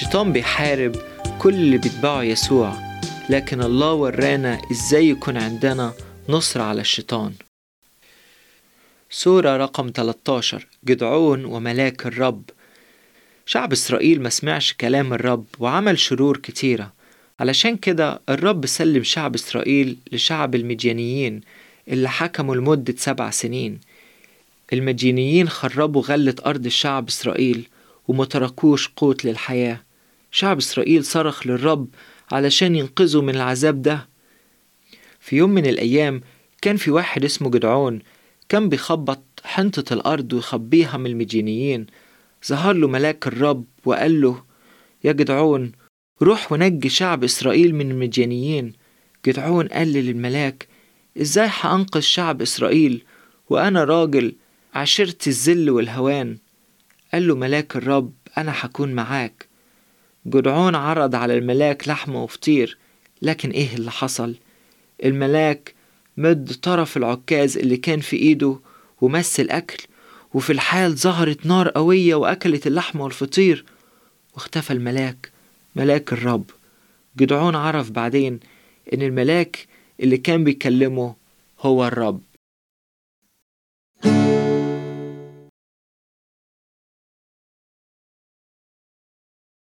الشيطان بيحارب كل اللي بيتبعوا يسوع لكن الله ورانا ازاي يكون عندنا نصر على الشيطان سورة رقم 13 جدعون وملاك الرب شعب إسرائيل ما سمعش كلام الرب وعمل شرور كتيرة علشان كده الرب سلم شعب إسرائيل لشعب المديانيين اللي حكموا لمدة سبع سنين المديانيين خربوا غلة أرض الشعب إسرائيل ومتركوش قوت للحياة شعب إسرائيل صرخ للرب علشان ينقذه من العذاب ده في يوم من الأيام كان في واحد اسمه جدعون كان بيخبط حنطة الأرض ويخبيها من المديانيين ظهر له ملاك الرب وقال له يا جدعون روح ونجي شعب إسرائيل من المديانيين جدعون قال للملاك إزاي هأنقذ شعب إسرائيل وأنا راجل عشرت الذل والهوان قال له ملاك الرب أنا هكون معاك جدعون عرض على الملاك لحمة وفطير لكن إيه اللي حصل الملاك مد طرف العكاز اللي كان في إيده ومس الأكل وفي الحال ظهرت نار قوية وأكلت اللحمة والفطير واختفى الملاك ملاك الرب جدعون عرف بعدين إن الملاك اللي كان بيكلمه هو الرب